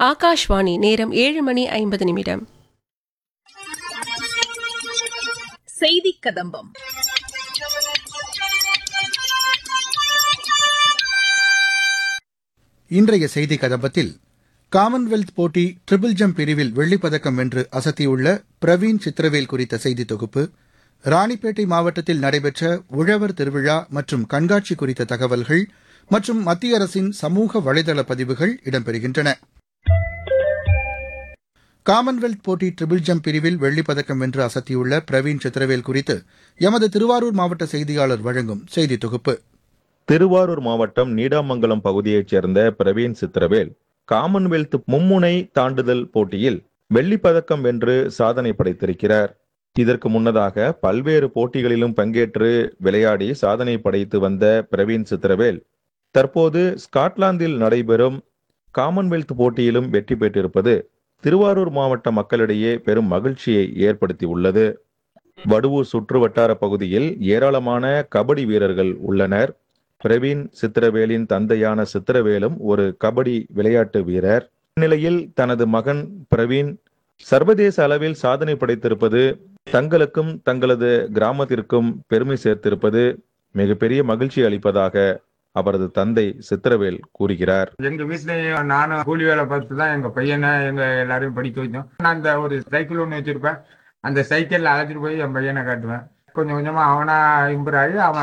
ஆகாஷ்வாணி நேரம் ஏழு மணி ஐம்பது நிமிடம் செய்தி கதம்பம் இன்றைய செய்தி கதம்பத்தில் காமன்வெல்த் போட்டி ட்ரிபிள் ஜம்ப் பிரிவில் வெள்ளிப் பதக்கம் வென்று அசத்தியுள்ள பிரவீன் சித்திரவேல் குறித்த செய்தி தொகுப்பு ராணிப்பேட்டை மாவட்டத்தில் நடைபெற்ற உழவர் திருவிழா மற்றும் கண்காட்சி குறித்த தகவல்கள் மற்றும் மத்திய அரசின் சமூக வலைதள பதிவுகள் இடம்பெறுகின்றன காமன்வெல்த் போட்டி ட்ரிபிள் ஜம்ப் பிரிவில் வெள்ளிப் பதக்கம் வென்று அசத்தியுள்ள பிரவீன் சித்திரவேல் குறித்து எமது திருவாரூர் மாவட்ட செய்தியாளர் வழங்கும் செய்தி தொகுப்பு திருவாரூர் மாவட்டம் நீடாமங்கலம் பகுதியைச் சேர்ந்த பிரவீன் சித்திரவேல் காமன்வெல்த் மும்முனை தாண்டுதல் போட்டியில் வெள்ளிப் பதக்கம் வென்று சாதனை படைத்திருக்கிறார் இதற்கு முன்னதாக பல்வேறு போட்டிகளிலும் பங்கேற்று விளையாடி சாதனை படைத்து வந்த பிரவீன் சித்திரவேல் தற்போது ஸ்காட்லாந்தில் நடைபெறும் காமன்வெல்த் போட்டியிலும் வெற்றி பெற்றிருப்பது திருவாரூர் மாவட்ட மக்களிடையே பெரும் மகிழ்ச்சியை ஏற்படுத்தியுள்ளது வடுவூர் சுற்று வட்டார பகுதியில் ஏராளமான கபடி வீரர்கள் உள்ளனர் பிரவீன் சித்திரவேலின் தந்தையான சித்திரவேலும் ஒரு கபடி விளையாட்டு வீரர் இந்நிலையில் தனது மகன் பிரவீன் சர்வதேச அளவில் சாதனை படைத்திருப்பது தங்களுக்கும் தங்களது கிராமத்திற்கும் பெருமை சேர்த்திருப்பது மிகப்பெரிய மகிழ்ச்சி அளிப்பதாக அவரது தந்தை சித்திரவேல் கூறுகிறார் எங்க வீட்லயும் நானும் கூலி வேலை பார்த்து தான் எங்க பையனை எங்க எல்லாரையும் படிக்க வச்சோம் நான் அந்த ஒரு சைக்கிள் ஒன்று வச்சிருப்பேன் அந்த சைக்கிள்ல அழைச்சிட்டு போய் என் பையனை காட்டுவேன் கொஞ்சம் கொஞ்சமா அவனா இம்ப்ரூவ் ஆகி அவன்